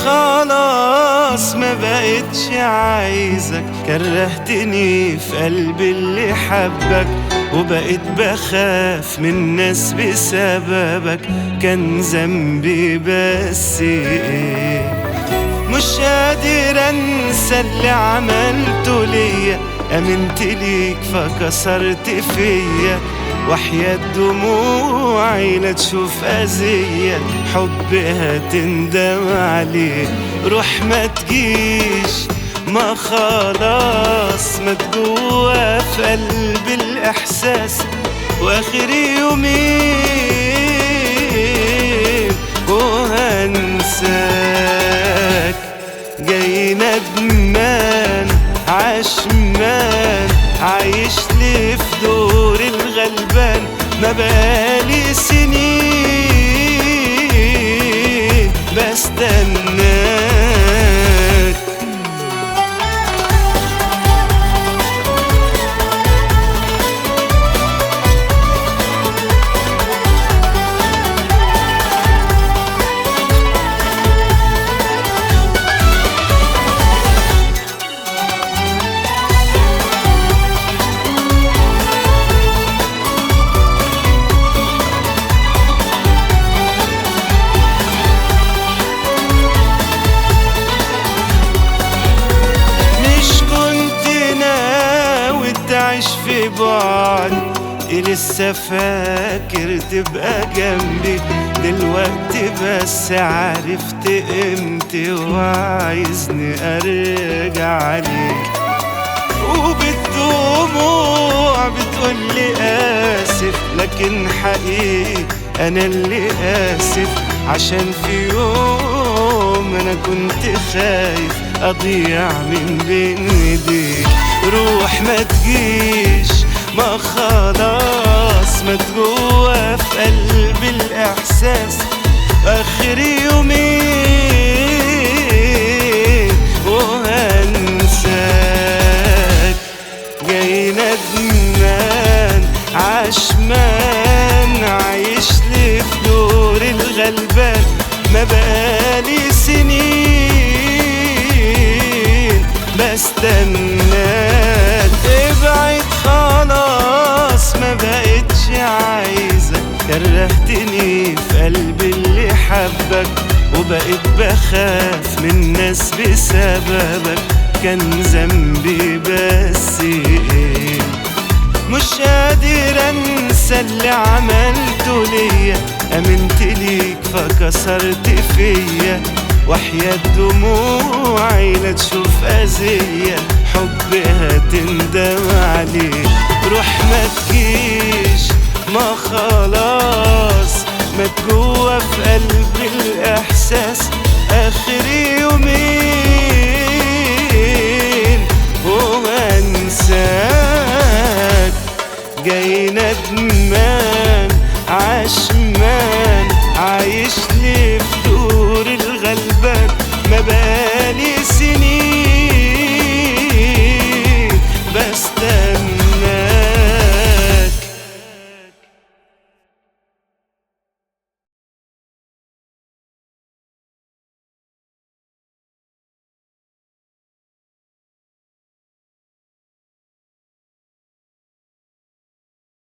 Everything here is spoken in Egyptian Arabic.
خلاص ما بقتش عايزك كرهتني في قلبي اللي حبك وبقيت بخاف من الناس بسببك كان ذنبي بس ايه مش قادر انسى اللي عملته ليا امنت ليك فكسرت فيا وحياة دموعي لا تشوف أذية حب هتندم عليه روح ما تجيش ما خلاص ما جوا في قلبي الإحساس وآخر يومين وهنساك جاي ندمان عشمان عايش لي في دور الغلبان ما بقالي سنين بستناك مش كنت ناوي تعيش في بعد لسه فاكر تبقى جنبي دلوقتي بس عرفت قيمتي وعايزني ارجع عليك وبالدموع بتقولي آسف لكن حقيقي أنا اللي آسف عشان في يوم أنا كنت خايف أضيع من بين إيديك روح ما تجيش ما خلاص ما جوا في قلبي الإحساس آخر يومين وهنساك جاي ندمان عشمان عايش لي في دور الغلبان ما بقالي سنين بستناك ابعد خلاص ما بقتش عايزك كرهتني في قلبي اللي حبك وبقيت بخاف من الناس بسببك كان ذنبي بس ايه مش قادر انسى اللي عملته ليا امنت ليك فكسرت فيا وحياة دموعي لا تشوف اذية حب هتندم عليه روح ما تجيش ما خلاص ما جوا في قلبي الاحساس اخر يومين وانساك جاي